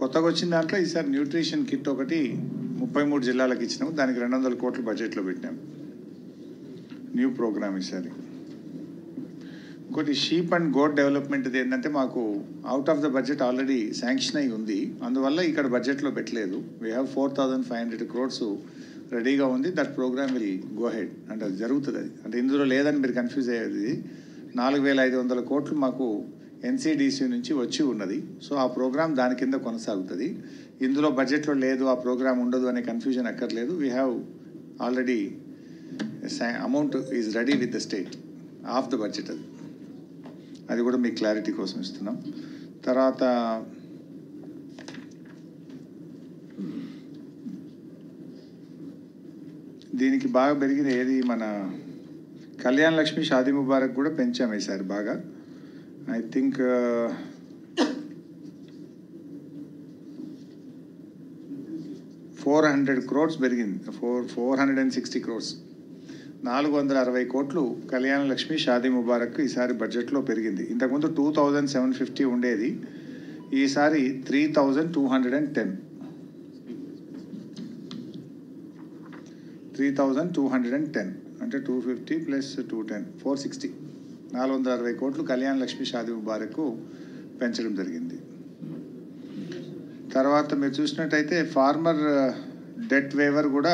కొత్తగా వచ్చిన దాంట్లో ఈసారి న్యూట్రిషన్ కిట్ ఒకటి ముప్పై మూడు జిల్లాలకు ఇచ్చినాము దానికి రెండు వందల కోట్లు బడ్జెట్లో పెట్టాం న్యూ ప్రోగ్రామ్ ఈసారి ఇంకోటి షీప్ అండ్ గోడ్ డెవలప్మెంట్ ఏంటంటే మాకు out of the budget already sanction అయి ఉంది అందువల్ల ఇక్కడ బడ్జెట్లో పెట్టలేదు we have four thousand five hundred crores రెడీగా ఉంది that program will go head అంటే అది జరుగుతుంది అది అంటే ఇందులో లేదని మీరు కన్ఫ్యూజ్ అయ్యేది నాలుగు వేల ఐదు వందల కోట్లు మాకు ఎన్సీడీసీ నుంచి వచ్చి ఉన్నది సో ఆ ప్రోగ్రామ్ దాని కింద కొనసాగుతుంది ఇందులో బడ్జెట్లో లేదు ఆ ప్రోగ్రామ్ ఉండదు అనే కన్ఫ్యూజన్ అక్కర్లేదు we have already amount is ready with the state of the budget అది అది కూడా మీకు క్లారిటీ కోసం ఇస్తున్నాం తర్వాత దీనికి బాగా పెరిగిన ఏది మన కళ్యాణ్ లక్ష్మి షాదీ ముబారక్ కూడా పెంచాము ఈసారి బాగా I think four hundred crores పెరిగింది four four hundred and sixty crores నాలుగు వందల అరవై కోట్లు కళ్యాణ లక్ష్మి షాదీ ముబారక్ ఈసారి బడ్జెట్లో పెరిగింది ఇంతకుముందు టూ థౌజండ్ సెవెన్ ఫిఫ్టీ ఉండేది ఈసారి three thousand two hundred and ten three thousand two hundred and ten అంటే two fifty plus two ten four sixty నాలుగు వందల అరవై కోట్లు కళ్యాణ లక్ష్మి షాదీ ముబారక్ పెంచడం జరిగింది తర్వాత మీరు చూసినట్టయితే ఫార్మర్ డెట్ వేవర్ కూడా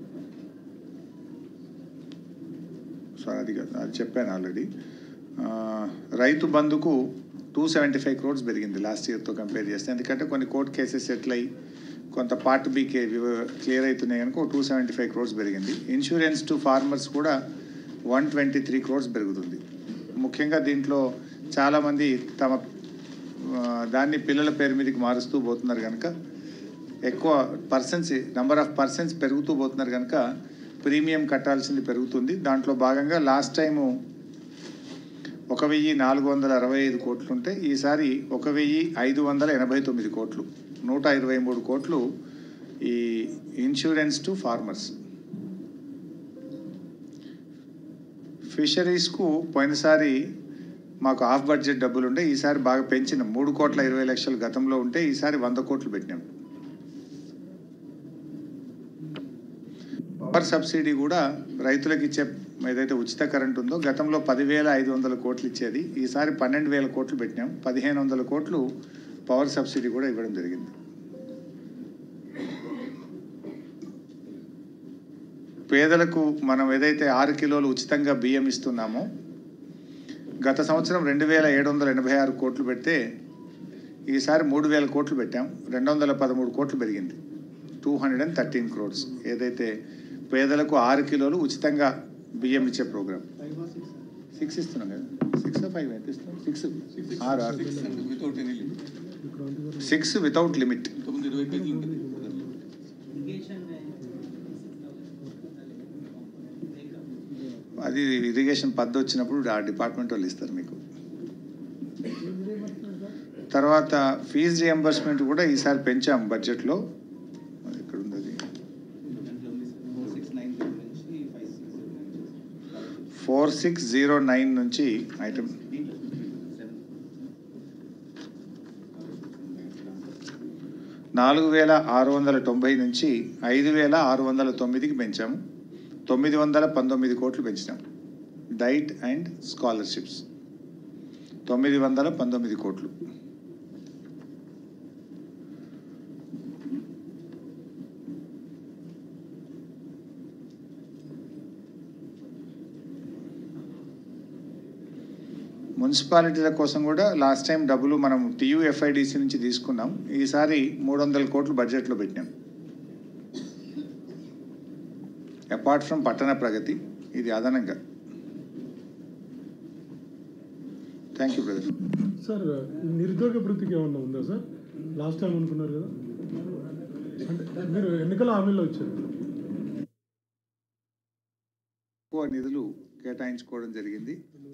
సారీ అది కాదు అది చెప్పాను ఆల్రెడీ రైతు బంధుకు టూ సెవెంటీ ఫైవ్ క్రోడ్స్ పెరిగింది లాస్ట్ ఇయర్తో కంపేర్ చేస్తే ఎందుకంటే కొన్ని కోర్ట్ కేసెస్ సెటిల్ అయ్యి కొంత పార్ట్ బీకే క్లియర్ అవుతున్నాయి కనుక టూ సెవెంటీ ఫైవ్ క్రోడ్స్ పెరిగింది ఇన్సూరెన్స్ టు ఫార్మర్స్ కూడా వన్ ట్వంటీ త్రీ క్రోడ్స్ పెరుగుతుంది ముఖ్యంగా దీంట్లో చాలామంది తమ ఆ, దాన్ని పిల్లల పేరు మీదకి మారుస్తూ పోతున్నారు కనుక ఎక్కువ పర్సన్స్ నెంబర్ ఆఫ్ పర్సన్స్ పెరుగుతూ పోతున్నారు కనుక ప్రీమియం కట్టాల్సింది పెరుగుతుంది దాంట్లో భాగంగా లాస్ట్ టైము ఒక వెయ్యి నాలుగు వందల అరవై ఐదు కోట్లు ఉంటే ఈసారి ఒక వెయ్యి ఐదు వందల ఎనభై తొమ్మిది కోట్లు నూట ఇరవై మూడు కోట్లు ఈ ఇన్సూరెన్స్ టు ఫార్మర్స్ ఫిషరీస్కు పోయినసారి మాకు హాఫ్ బడ్జెట్ డబ్బులు ఉంటే ఈసారి బాగా పెంచినాం మూడు కోట్ల ఇరవై లక్షలు గతంలో ఉంటే ఈసారి వంద కోట్లు పెట్టినాం పవర్ సబ్సిడీ కూడా రైతులకు ఇచ్చే ఏదైతే ఉచిత కరెంట్ ఉందో గతంలో పదివేల ఐదు వందల కోట్లు ఇచ్చేది ఈసారి పన్నెండు వేల కోట్లు పెట్టినాం పదిహేను వందల కోట్లు పవర్ సబ్సిడీ కూడా ఇవ్వడం జరిగింది పేదలకు మనం ఏదైతే ఆరు కిలోలు ఉచితంగా బియ్యం ఇస్తున్నామో గత సంవత్సరం రెండు వేల ఏడు వందల ఎనభై ఆరు కోట్లు పెడితే ఈసారి మూడు వేల కోట్లు పెట్టాం రెండు వందల పదమూడు కోట్లు పెరిగింది two hundred and thirteen crores ఏదైతే పేదలకు ఆరు కిలోలు ఉచితంగా బియ్యం ఇచ్చే ప్రోగ్రామ్ సిక్స్ ఇస్తున్నాం కదా సిక్స్ ఫైవ్ ఎంత ఇస్తున్నాం సిక్స్ ఆరు ఆరు without any limit six without limit తొమ్మిది ఇరవై కేజీలు ఉంటుంది అది ఇరిగేషన్ పద్ధతి వచ్చినప్పుడు ఆ డిపార్ట్మెంట్ వాళ్ళు ఇస్తారు మీకు తర్వాత ఫీజు రియంబర్స్మెంట్ కూడా ఈసారి పెంచాం బడ్జెట్లో అది ఎక్కడ ఉంది అది ఫోర్ సిక్స్ జీరో నైన్ నుంచి ఐటమ్ నాలుగు వేల ఆరు వందల తొంభై నుంచి ఐదు వేల ఆరు వందల తొమ్మిదికి పెంచాము తొమ్మిది వందల పంతొమ్మిది కోట్లు పెంచినాం డైట్ అండ్ స్కాలర్షిప్స్ తొమ్మిది వందల పంతొమ్మిది కోట్లు మున్సిపాలిటీల కోసం కూడా లాస్ట్ టైం డబ్బులు మనం టీయూఎఫ్ఐడిసి నుంచి తీసుకున్నాం ఈసారి మూడు వందల కోట్లు బడ్జెట్లో పెట్టినాం అపార్ట్ ఫ్రమ్ పట్టణ ప్రగతి ఇది అదనంగా థ్యాంక్ యూ బ్రదర్ సార్ నిరుద్యోగ వృత్తికి ఏమన్నా ఉందా సార్ లాస్ట్ టైం అనుకున్నారు కదా అంటే మీరు ఎన్నికల హామీలో వచ్చారు ఎక్కువ నిధులు కేటాయించుకోవడం జరిగింది